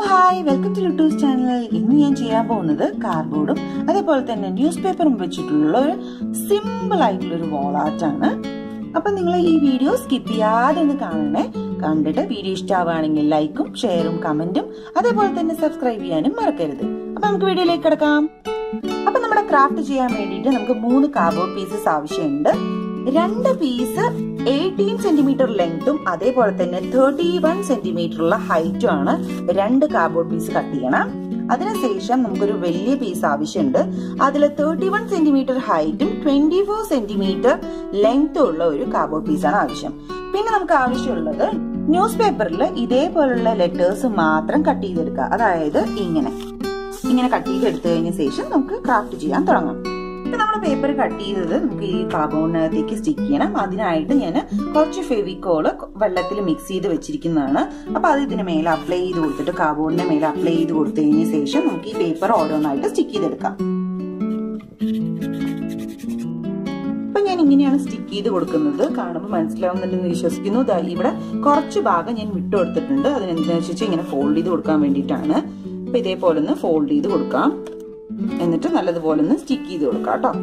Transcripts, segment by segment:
hi welcome to Luttus channel ഇന്ന് ഞാൻ ചെയ്യാൻ പോകുന്നത് കാർഡ്ബോർഡും അതേപോലെ തന്നെ ന്യൂസ് പേപ്പറും വെച്ചിട്ടുള്ള ഒരു സിമ്പിൾ ആയിട്ടുള്ള ഒരു വോളാറ്റാണ് അപ്പൊ നിങ്ങൾ ഈ വീഡിയോ സ്കിപ്പ് ചെയ്യാതെ ഒന്ന് കാണണേ കണ്ടിട്ട് വീഡിയോ ഇഷ്ടമാവുകയാണെങ്കിൽ ലൈക്കും ഷെയറും കമന്റും അതേപോലെ തന്നെ സബ്സ്ക്രൈബ് ചെയ്യാനും മറക്കരുത് അപ്പൊ നമുക്ക് വീഡിയോയിലേക്ക് കിടക്കാം അപ്പൊ നമ്മുടെ ക്രാഫ്റ്റ് ചെയ്യാൻ വേണ്ടിയിട്ട് നമുക്ക് മൂന്ന് കാർഡ്ബോർഡ് പീസസ് ആവശ്യമുണ്ട് രണ്ട് പീസ് എയ്റ്റീൻ സെന്റിമീറ്റർ ലെങ്തും അതേപോലെ തന്നെ തേർട്ടി വൺ സെന്റിമീറ്റർ ഉള്ള ഹൈറ്റും ആണ് രണ്ട് കാർഡ്ബോർഡ് പീസ് കട്ട് ചെയ്യണം അതിനുശേഷം നമുക്കൊരു വലിയ പീസ് ആവശ്യമുണ്ട് അതിൽ തേർട്ടി വൺ സെന്റിമീറ്റർ ഹൈറ്റും ട്വന്റി ഫോർ സെന്റിമീറ്റർ ലെങ്തും ഉള്ള ഒരു കാർഡ്ബോർഡ് പീസാണ് ആവശ്യം പിന്നെ നമുക്ക് ആവശ്യമുള്ളത് ന്യൂസ് പേപ്പറിൽ ഇതേപോലുള്ള ലെറ്റേഴ്സ് മാത്രം കട്ട് ചെയ്തെടുക്കുക അതായത് ഇങ്ങനെ ഇങ്ങനെ കട്ട് ചെയ്തെടുത്തു കഴിഞ്ഞ ശേഷം നമുക്ക് ക്രാഫ്റ്റ് ചെയ്യാൻ തുടങ്ങാം ഇപ്പൊ നമ്മൾ പേപ്പർ കട്ട് ചെയ്തത് നമുക്ക് ഈ കാർബോണിനകത്തേക്ക് സ്റ്റിക്ക് ചെയ്യണം അതിനായിട്ട് ഞാൻ കുറച്ച് ഫെവിക്കോള് വെള്ളത്തിൽ മിക്സ് ചെയ്ത് വെച്ചിരിക്കുന്നതാണ് അപ്പൊ അത് ഇതിന് മേലെ അപ്ലൈ ചെയ്ത് കൊടുത്തിട്ട് കാർബോണിന്റെ മേലെ അപ്ലൈ ചെയ്ത് കൊടുത്തതിന് ശേഷം നമുക്ക് ഈ പേപ്പർ ഓരോന്നായിട്ട് സ്റ്റിക്ക് ചെയ്തെടുക്കാം ഇപ്പൊ ഞാൻ ഇങ്ങനെയാണ് സ്റ്റിക്ക് ചെയ്ത് കൊടുക്കുന്നത് കാണുമ്പോൾ മനസ്സിലാവുന്നുണ്ടെന്ന് വിശ്വസിക്കുന്നു ഇവിടെ കുറച്ച് ഭാഗം ഞാൻ വിട്ടു കൊടുത്തിട്ടുണ്ട് അതിനെന്താണെന്ന് ഇങ്ങനെ ഫോൾഡ് ചെയ്ത് കൊടുക്കാൻ വേണ്ടിയിട്ടാണ് അപ്പൊ ഇതേപോലെ ഒന്ന് ഫോൾഡ് ചെയ്ത് കൊടുക്കാം എന്നിട്ട് നല്ലതുപോലെ ഒന്ന് സ്റ്റിക്ക് ചെയ്ത് കൊടുക്കാം കേട്ടോ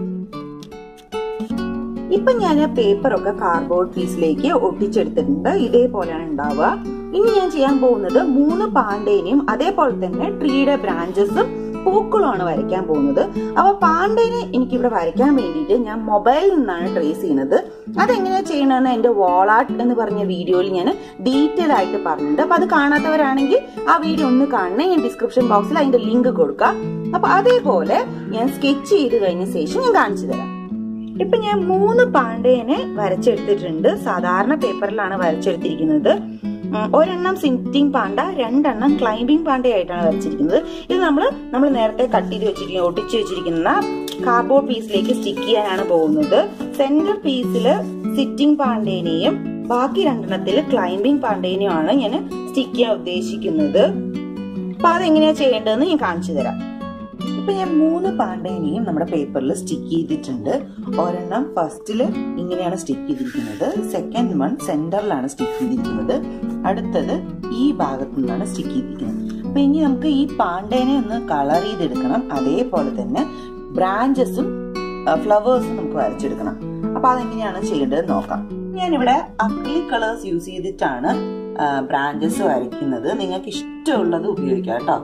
ഇപ്പൊ ഞാൻ പേപ്പർ ഒക്കെ കാർഡ്ബോർഡ് പീസിലേക്ക് ഒട്ടിച്ചെടുത്തിട്ടുണ്ട് ഇതേപോലെയാണ് ഉണ്ടാവുക ഇനി ഞാൻ ചെയ്യാൻ പോകുന്നത് മൂന്ന് പാണ്ടേനെയും അതേപോലെ തന്നെ ട്രീയുടെ ബ്രാഞ്ചസും പൂക്കളുമാണ് വരയ്ക്കാൻ പോകുന്നത് അപ്പൊ പാണ്ടേനെ എനിക്ക് ഇവിടെ വരയ്ക്കാൻ വേണ്ടിയിട്ട് ഞാൻ മൊബൈലിൽ നിന്നാണ് ട്രേസ് ചെയ്യുന്നത് അതെങ്ങനെയാ ചെയ്യണമെന്ന് എന്റെ വാളാർട്ട് എന്ന് പറഞ്ഞ വീഡിയോയിൽ ഞാൻ ഡീറ്റെയിൽ ആയിട്ട് പറഞ്ഞിട്ടുണ്ട് അപ്പൊ അത് കാണാത്തവരാണെങ്കിൽ ആ വീഡിയോ ഒന്ന് കാണണേ ഞാൻ ഡിസ്ക്രിപ്ഷൻ ബോക്സിൽ അതിന്റെ ലിങ്ക് കൊടുക്കാം അപ്പൊ അതേപോലെ ഞാൻ സ്കെച്ച് ചെയ്ത് കഴിഞ്ഞ ശേഷം ഞാൻ കാണിച്ചു തരാം ഇപ്പൊ ഞാൻ മൂന്ന് പാണ്ടേനെ വരച്ചെടുത്തിട്ടുണ്ട് സാധാരണ പേപ്പറിലാണ് വരച്ചെടുത്തിരിക്കുന്നത് ഒരെണ്ണം സിറ്റിംഗ് പാണ്ട രണ്ടെണ്ണം ക്ലൈംബിംഗ് പാണ്ടയായിട്ടാണ് വരച്ചിരിക്കുന്നത് ഇത് നമ്മൾ നമ്മൾ നേരത്തെ കട്ട് ചെയ്ത് വെച്ചിരിക്കുന്ന ഒട്ടിച്ചു വെച്ചിരിക്കുന്ന കാർഡ്ബോർഡ് പീസിലേക്ക് സ്റ്റിക്ക് ചെയ്യാനാണ് പോകുന്നത് സെന്റർ പീസിൽ സിറ്റിംഗ് പാണ്ടേനെയും ബാക്കി രണ്ടെണ്ണത്തിൽ ക്ലൈംബിംഗ് പാണ്ടേനെയുമാണ് ഞാൻ സ്റ്റിക്ക് ചെയ്യാൻ ഉദ്ദേശിക്കുന്നത് അപ്പൊ അതെങ്ങനെയാ ചെയ്യേണ്ടതെന്ന് ഞാൻ കാണിച്ചു തരാം ഇപ്പൊ ഞാൻ മൂന്ന് പാണ്ടേനെയും നമ്മുടെ പേപ്പറിൽ സ്റ്റിക്ക് ചെയ്തിട്ടുണ്ട് ഒരെണ്ണം ഫസ്റ്റില് ഇങ്ങനെയാണ് സ്റ്റിക്ക് ചെയ്തിരിക്കുന്നത് സെക്കൻഡ് വൺ സെന്ററിലാണ് സ്റ്റിക്ക് ചെയ്തിരിക്കുന്നത് അടുത്തത് ഈ ഭാഗത്തു നിന്നാണ് സ്റ്റിക്ക് ചെയ്തിരിക്കുന്നത് അപ്പൊ ഇനി നമുക്ക് ഈ പാണ്ടേനെ ഒന്ന് കളർ ചെയ്തെടുക്കണം അതേപോലെ തന്നെ ബ്രാഞ്ചസും ഫ്ലവേഴ്സും നമുക്ക് വരച്ചെടുക്കണം അപ്പൊ അതെങ്ങനെയാണ് ചെയ്യേണ്ടത് നോക്കാം ഞാനിവിടെ അക്ലിക് കളേഴ്സ് യൂസ് ചെയ്തിട്ടാണ് ബ്രാഞ്ചസ് വരയ്ക്കുന്നത് നിങ്ങൾക്ക് ഇഷ്ടമുള്ളത് ഉപയോഗിക്കാം കേട്ടോ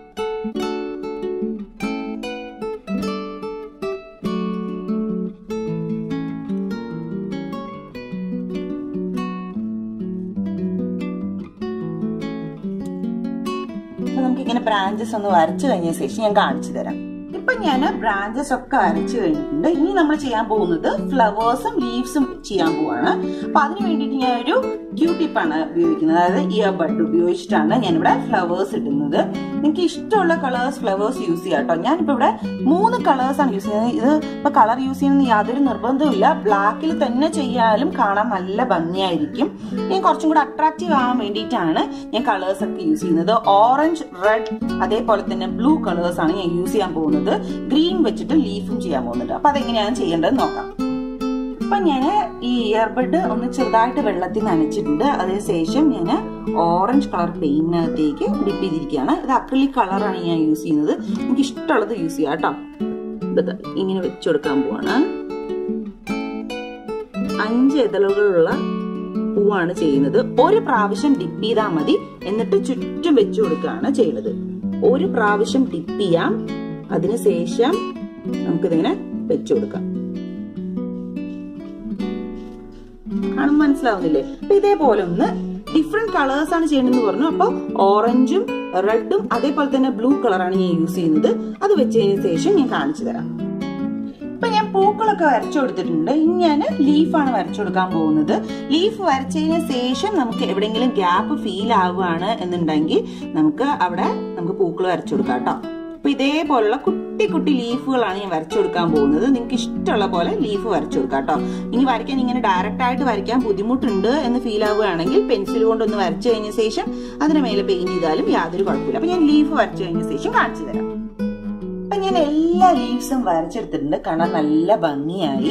നമുക്ക് ഇങ്ങനെ ബ്രാഞ്ചസ് ഒന്ന് വരച്ചു കഴിഞ്ഞ ശേഷം ഞാൻ കാണിച്ചു തരാം ഇപ്പൊ ഞാൻ ബ്രാഞ്ചസ് ഒക്കെ വരച്ചു കഴിഞ്ഞിട്ടുണ്ട് ഇനി നമ്മൾ ചെയ്യാൻ പോകുന്നത് ഫ്ലവേഴ്സും ലീവ്സും ചെയ്യാൻ പോവാണ് അപ്പൊ അതിന് വേണ്ടിയിട്ട് ഞാൻ ഒരു ക്യൂ ടിപ്പാണ് ഉപയോഗിക്കുന്നത് അതായത് ഇയർ ബഡ് ഉപയോഗിച്ചിട്ടാണ് ഞാനിവിടെ ഫ്ലവേഴ്സ് ഇടുന്നത് നിങ്ങൾക്ക് ഇഷ്ടമുള്ള കളേഴ്സ് ഫ്ലവേഴ്സ് യൂസ് ചെയ്യാം കേട്ടോ ഞാനിപ്പോ ഇവിടെ മൂന്ന് കളേഴ്സ് ആണ് യൂസ് ചെയ്യുന്നത് ഇത് ഇപ്പൊ കളർ യൂസ് ചെയ്യുന്ന യാതൊരു നിർബന്ധമില്ല ബ്ലാക്കിൽ തന്നെ ചെയ്യാലും കാണാൻ നല്ല ഭംഗിയായിരിക്കും ഞാൻ കുറച്ചും കൂടെ അട്രാക്റ്റീവ് ആവാൻ വേണ്ടിയിട്ടാണ് ഞാൻ കളേഴ്സ് ഒക്കെ യൂസ് ചെയ്യുന്നത് ഓറഞ്ച് റെഡ് അതേപോലെ തന്നെ ബ്ലൂ കളേഴ്സ് ആണ് ഞാൻ യൂസ് ചെയ്യാൻ പോകുന്നത് ഗ്രീൻ വെച്ചിട്ട് ലീഫും ചെയ്യാൻ പോകുന്നുണ്ട് അപ്പൊ അതെങ്ങനെയാണ് ചെയ്യേണ്ടത് നോക്കാം ഇപ്പൊ ഞാൻ ഈ ഇയർബഡ് ഒന്ന് ചെറുതായിട്ട് വെള്ളത്തിൽ നനച്ചിട്ടുണ്ട് അതിനുശേഷം ഞാൻ ഓറഞ്ച് കളർ പെയിന്റിനകത്തേക്ക് ഡിപ്പ് ചെയ്തിരിക്കുകയാണ് ഇത് അക്രിലിക് കളറാണ് ഞാൻ യൂസ് ചെയ്യുന്നത് എനിക്ക് ഇഷ്ടമുള്ളത് യൂസ് ചെയ്യാം കേട്ടോ ഇങ്ങനെ വെച്ചു കൊടുക്കാൻ പോവാണ് അഞ്ച് ഇതളുകളുള്ള പൂവാണ് ചെയ്യുന്നത് ഒരു പ്രാവശ്യം ഡിപ്പ് ചെയ്താൽ മതി എന്നിട്ട് ചുറ്റും വെച്ചു കൊടുക്കുകയാണ് ചെയ്യുന്നത് ഒരു പ്രാവശ്യം ഡിപ്പ് ചെയ്യാം അതിനുശേഷം നമുക്കിതിങ്ങനെ വെച്ചു കൊടുക്കാം കാണുമ്പോൾ മനസ്സിലാവുന്നില്ലേ അപ്പൊ ഇതേപോലെ ഒന്ന് ഡിഫറെന്റ് കളേഴ്സ് ആണ് ചെയ്യേണ്ടതെന്ന് പറഞ്ഞു അപ്പൊ ഓറഞ്ചും റെഡും അതേപോലെ തന്നെ ബ്ലൂ കളറാണ് ഞാൻ യൂസ് ചെയ്യുന്നത് അത് വെച്ചതിന് ശേഷം ഞാൻ കാണിച്ചു തരാം ഇപ്പൊ ഞാൻ പൂക്കളൊക്കെ വരച്ചു കൊടുത്തിട്ടുണ്ട് ഇനി ഞാൻ ലീഫാണ് വരച്ചു കൊടുക്കാൻ പോകുന്നത് ലീഫ് വരച്ചതിന് ശേഷം നമുക്ക് എവിടെയെങ്കിലും ഗ്യാപ്പ് ഫീൽ ആവുകയാണ് എന്നുണ്ടെങ്കിൽ നമുക്ക് അവിടെ നമുക്ക് പൂക്കൾ വരച്ചു കൊടുക്കാം കേട്ടോ അപ്പൊ ഇതേപോലുള്ള കുട്ടി കുട്ടി ലീഫുകളാണ് ഞാൻ വരച്ചു കൊടുക്കാൻ പോകുന്നത് നിങ്ങൾക്ക് ഇഷ്ടമുള്ള പോലെ ലീഫ് വരച്ചു കൊടുക്കാം കേട്ടോ ഇനി വരയ്ക്കാൻ ഇങ്ങനെ ഡയറക്റ്റ് ആയിട്ട് വരയ്ക്കാൻ ബുദ്ധിമുട്ടുണ്ട് എന്ന് ഫീൽ ആവുകയാണെങ്കിൽ പെൻസിൽ കൊണ്ടൊന്ന് വരച്ചു കഴിഞ്ഞ ശേഷം അതിന് മേലെ പെയിന്റ് ചെയ്താലും യാതൊരു കുഴപ്പമില്ല അപ്പൊ ഞാൻ ലീഫ് വരച്ചു കഴിഞ്ഞ ശേഷം കാണിച്ചു തരാം അപ്പൊ ഞാൻ എല്ലാ ലീവ്സും വരച്ചെടുത്തിട്ടുണ്ട് കാണാൻ നല്ല ഭംഗിയായി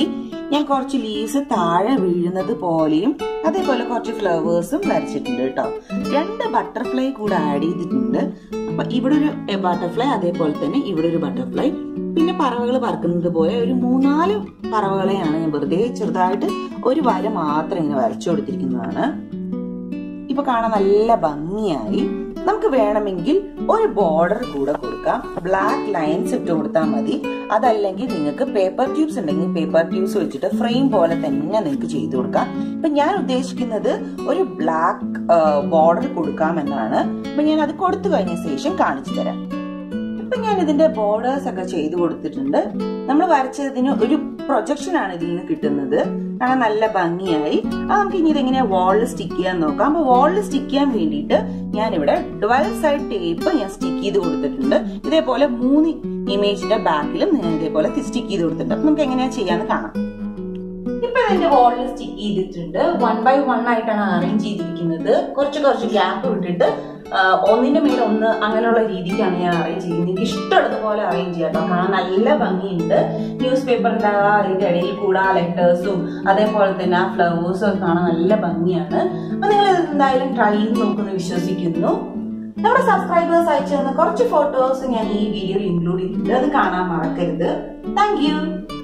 ഞാൻ കുറച്ച് ലീവ്സ് താഴെ വീഴുന്നത് പോലെയും അതേപോലെ കുറച്ച് ഫ്ലവേഴ്സും വരച്ചിട്ടുണ്ട് കേട്ടോ രണ്ട് ബട്ടർഫ്ലൈ കൂടെ ആഡ് ചെയ്തിട്ടുണ്ട് അപ്പൊ ഇവിടെ ഒരു ബട്ടർഫ്ലൈ അതേപോലെ തന്നെ ഇവിടെ ഒരു ബട്ടർഫ്ലൈ പിന്നെ പറവകൾ പറക്കുന്നത് പോലെ ഒരു മൂന്നാല് പറവകളെയാണ് ഞാൻ വെറുതെ ചെറുതായിട്ട് ഒരു വര മാത്രം ഇങ്ങനെ വരച്ചു കൊടുത്തിരിക്കുന്നതാണ് ഇപ്പൊ കാണാൻ നല്ല ഭംഗിയായി നമുക്ക് വേണമെങ്കിൽ ഒരു ബോർഡർ കൂടെ കൊടുക്കാം ബ്ലാക്ക് ലൈൻസ് ഇട്ട് കൊടുത്താൽ മതി അതല്ലെങ്കിൽ നിങ്ങൾക്ക് പേപ്പർ ട്യൂബ്സ് ഉണ്ടെങ്കിൽ പേപ്പർ ട്യൂബ്സ് വെച്ചിട്ട് ഫ്രെയിം പോലെ തന്നെ നിങ്ങൾക്ക് ചെയ്തു കൊടുക്കാം ഇപ്പൊ ഞാൻ ഉദ്ദേശിക്കുന്നത് ഒരു ബ്ലാക്ക് ബോർഡർ കൊടുക്കാം എന്നാണ് അപ്പൊ ഞാൻ അത് കൊടുത്തു കഴിഞ്ഞ ശേഷം കാണിച്ചു തരാം ഇപ്പൊ ഞാൻ ഇതിന്റെ ബോർഡേഴ്സ് ഒക്കെ ചെയ്തു കൊടുത്തിട്ടുണ്ട് നമ്മൾ വരച്ചതിന് ഒരു പ്രൊജക്ഷൻ ആണ് ഇതിൽ നിന്ന് കിട്ടുന്നത് കാരണം നല്ല ഭംഗിയായി അത് നമുക്ക് ഇനി ഇതെങ്ങനെ വാളിൽ സ്റ്റിക്ക് ചെയ്യാൻ നോക്കാം അപ്പൊ വാളിൽ സ്റ്റിക്ക് ചെയ്യാൻ വേണ്ടിയിട്ട് ഞാൻ ഇവിടെ ട്വൽവ് സൈഡ് ടേപ്പ് ഞാൻ സ്റ്റിക്ക് ചെയ്ത് കൊടുത്തിട്ടുണ്ട് ഇതേപോലെ മൂന്ന് ഇമേജിന്റെ ബാക്കിലും ഞാൻ ഇതേപോലെ സ്റ്റിക്ക് ചെയ്ത് കൊടുത്തിട്ടുണ്ട് അപ്പൊ നമുക്ക് എങ്ങനെയാ ചെയ്യാന്ന് കാണാം ഇപ്പൊ ഇതിന്റെ വാളിൽ സ്റ്റിക്ക് ചെയ്തിട്ടുണ്ട് വൺ ബൈ വൺ ആയിട്ടാണ് അറേഞ്ച് ചെയ്തിരിക്കുന്നത് കുറച്ച് കുറച്ച് ഗ്യാപ്പ് വിട്ടിട്ട് ഒന്നിന്റെ മേലെ ഒന്ന് അങ്ങനെയുള്ള രീതിക്കാണ് ഞാൻ അറേഞ്ച് ചെയ്യുന്നത് എനിക്ക് ഇഷ്ടമുള്ളതുപോലെ അറേഞ്ച് ചെയ്യാം കേട്ടോ കാണാൻ നല്ല ഭംഗിയുണ്ട് ന്യൂസ് പേപ്പറിന്റെ അതിന്റെ ഇടയിൽ കൂടെ ആ ലെറ്റേഴ്സും അതേപോലെ തന്നെ ആ ഫ്ലവേഴ്സും ഒക്കെ കാണാൻ നല്ല ഭംഗിയാണ് അപ്പൊ നിങ്ങൾ ഇത് എന്തായാലും ട്രൈ ചെയ്ത് നോക്കുന്നു വിശ്വസിക്കുന്നു നമ്മുടെ സബ്സ്ക്രൈബേഴ്സ് അയച്ചു തന്ന കുറച്ച് ഫോട്ടോസ് ഞാൻ ഈ വീഡിയോയിൽ ഇൻക്ലൂഡ് ചെയ്തിട്ടുണ്ട് അത് കാണാൻ മറക്കരുത് താങ്ക്